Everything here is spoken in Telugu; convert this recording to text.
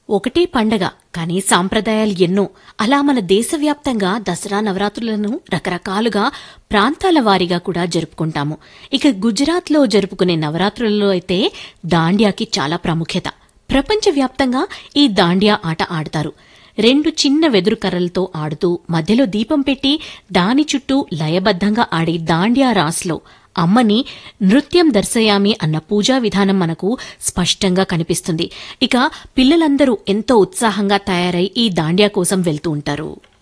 ఒకటే పండగ కానీ సాంప్రదాయాలు ఎన్నో అలా మన దేశవ్యాప్తంగా దసరా నవరాత్రులను రకరకాలుగా ప్రాంతాల వారీగా కూడా జరుపుకుంటాము ఇక గుజరాత్లో జరుపుకునే నవరాత్రులలో అయితే దాండియాకి చాలా ప్రాముఖ్యత ప్రపంచవ్యాప్తంగా ఈ దాండియా ఆట ఆడతారు రెండు చిన్న వెదురు కర్రలతో ఆడుతూ మధ్యలో దీపం పెట్టి దాని చుట్టూ లయబద్ధంగా ఆడే దాండియా రాస్లో అమ్మని నృత్యం దర్శయామి అన్న పూజా విధానం మనకు స్పష్టంగా కనిపిస్తుంది ఇక పిల్లలందరూ ఎంతో ఉత్సాహంగా తయారై ఈ దాండియా కోసం వెళ్తూ ఉంటారు